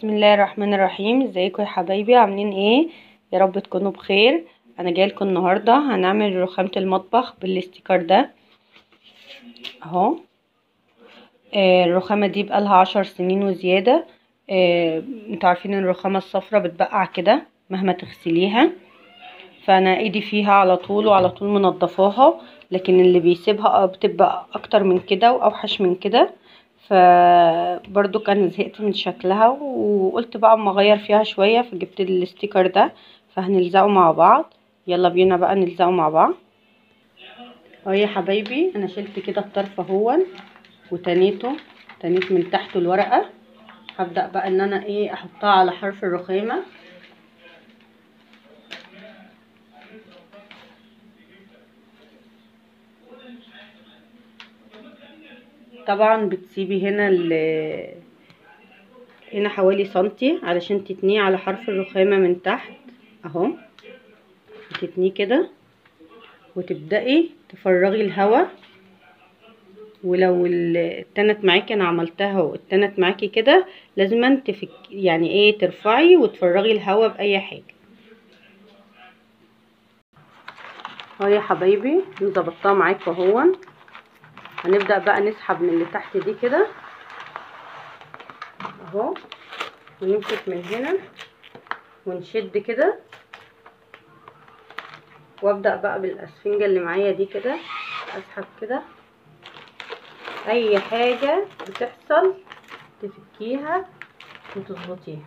بسم الله الرحمن الرحيم ازيكم يا حبايبي عاملين ايه يا رب تكونوا بخير انا جايه لكم النهارده هنعمل رخامه المطبخ بالاستيكر ده اهو آه، الرخامه دي بقالها عشر سنين وزياده آه، انتوا عارفين ان الرخامه الصفرا بتبقع كده مهما تغسليها فانا ايدي فيها على طول وعلى طول منضفاها لكن اللي بيسيبها بتبقى اكتر من كده واوحش من كده فبرضو كان زهقت من شكلها وقلت بقى اما اغير فيها شويه فجبت الاستيكر ده فهنلزقه مع بعض يلا بينا بقى نلزقه مع بعض اهو يا حبايبي انا شلت كده الطرف اهون وتنيته تنيت من تحت الورقه هبدا بقى ان انا ايه احطها على حرف الرخامه طبعا بتسيبي هنا ال هنا حوالي سنتي علشان تتنيه على حرف الرخامة من تحت اهو تتنيه كده وتبدأي تفرغي الهواء ولو اتنت معاكي انا عملتها واتنت معاكي كده لازم تفك يعني ايه ترفعي وتفرغي الهواء باي حاجه اهو يا حبايبي ظبطتها معاكم اهون هنبدأ بقى نسحب من اللي تحت دي كده اهو ونمسك من هنا ونشد كده وابدأ بقى بالاسفنجة اللي معايا دي كده اسحب كده اي حاجة بتحصل تفكيها وتظبطيها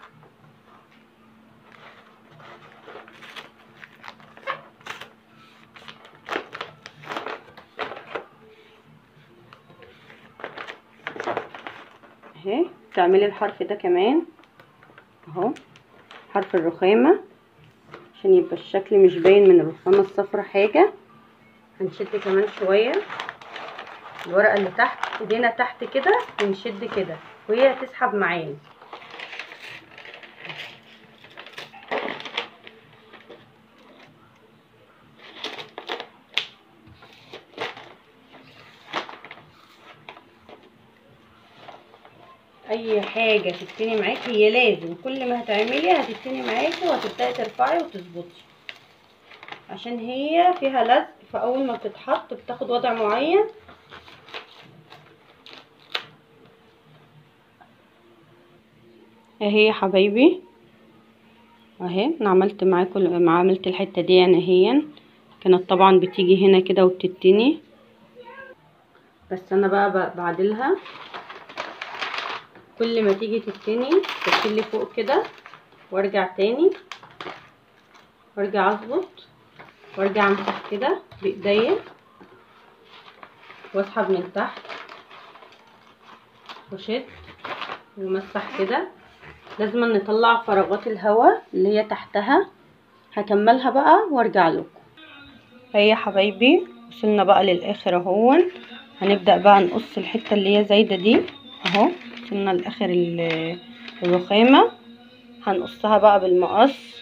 اهي تعملي الحرف ده كمان اهو حرف الرخامة عشان يبقى الشكل مش باين من الرخامة الصفرا حاجة هنشد كمان شوية الورقة اللي تحت ايدينا تحت كده ونشد كده وهي هتسحب معانا اي حاجه تتني معاكي هي لازم كل ما هتعملي هتتني معاكي وهتبداي ترفعي وتظبطي عشان هي فيها لزق فاول ما بتتحط بتاخد وضع معين اهي يا حبايبي اهي انا عملت معاكم عملت الحته دي انا هي كانت طبعا بتيجي هنا كده وبتتني بس انا بقى بعدلها كل ما تيجي تتني تشيلي فوق كده وارجع تاني وارجع اظبط وارجع امسح كده بايديا واسحب من تحت وشد ومسح كده لازم نطلع فراغات الهواء اللي هي تحتها هكملها بقى وارجع لكم هي يا حبايبي وصلنا بقى للاخر اهون هنبدا بقى نقص الحته اللي هي زايده دي اهو وصلنا لاخر الرخامه هنقصها بقى بالمقص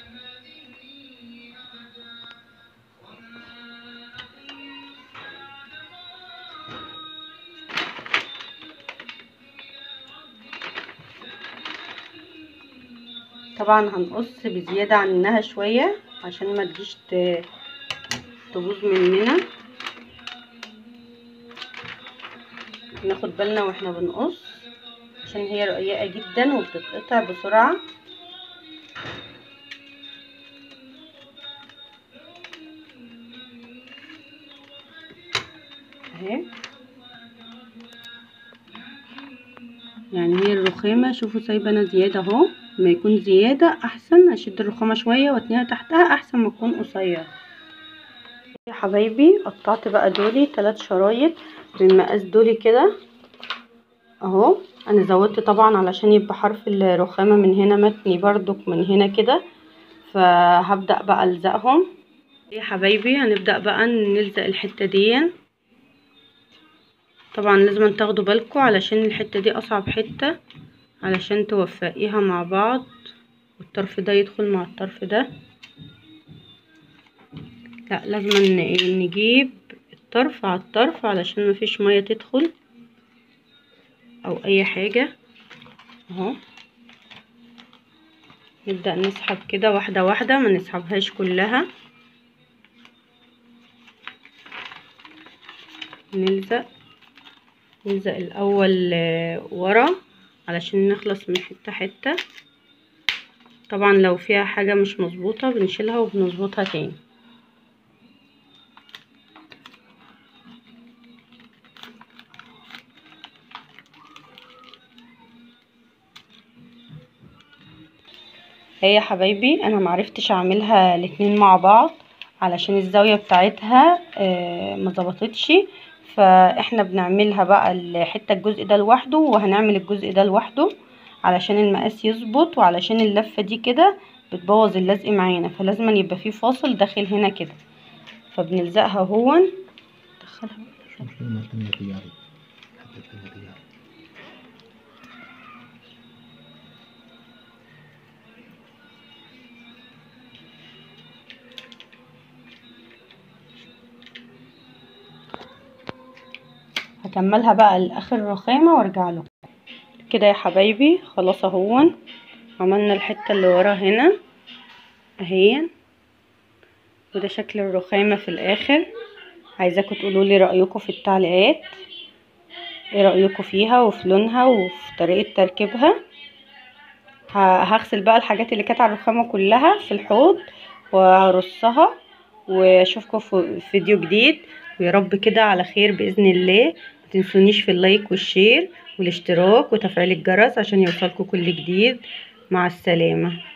طبعا هنقص بزياده عنها شويه عشان ما تجيش تبوظ مننا ناخد بالنا واحنا بنقص عشان هي رقيقة جدا وبتتقطع بسرعة اهي يعني هي الرخامة شوفوا سايبة زيادة اهو ما يكون زيادة احسن اشد الرخامة شوية واتنيها تحتها احسن ما تكون قصيرة يا حبايبي قطعت بقى دولي ثلاث شرايط بالمقاس دولي كده اهو انا زودت طبعا علشان يبقى حرف الرخامة من هنا متني بردك من هنا كده فهبدأ بقى الزقهم يا حبايبي هنبدأ بقى نلزق الحتة دي طبعا لازم تاخدوا بالكم علشان الحتة دي اصعب حتة علشان توفقيها مع بعض والطرف ده يدخل مع الطرف ده لا لازم نجيب الطرف على الطرف علشان مفيش مية تدخل او اي حاجة اهو نبدأ نسحب كده واحدة واحدة ما نسحبهاش كلها نلزق نلزق الاول ورا علشان نخلص من حتة حتة طبعا لو فيها حاجة مش مظبوطة بنشيلها وبنظبطها تاني هي حبايبي انا معرفتش اعملها الاتنين مع بعض علشان الزاوية بتاعتها ما ظبطتش فاحنا بنعملها بقى الحتة الجزء ده لوحده وهنعمل الجزء ده لوحده علشان المقاس يظبط وعلشان اللفة دي كده بتبوظ اللزق معانا فلازم يبقى فيه فاصل داخل هنا كده فبنلزقها هون دخلها هكملها بقى لاخر رخامه وارجع لكم كده يا حبايبي خلاص اهون عملنا الحته اللي ورا هنا اهي وده شكل الرخامه في الاخر عايزاكم تقولوا لي رايكم في التعليقات ايه رايكم فيها وفي لونها وفي طريقه تركيبها هغسل بقى الحاجات اللي كانت على الرخامه كلها في الحوض وهرصها واشوفكم في فيديو جديد ويا رب كده على خير باذن الله متنسونيش في اللايك والشير والاشتراك وتفعيل الجرس عشان يوصلكم كل جديد مع السلامه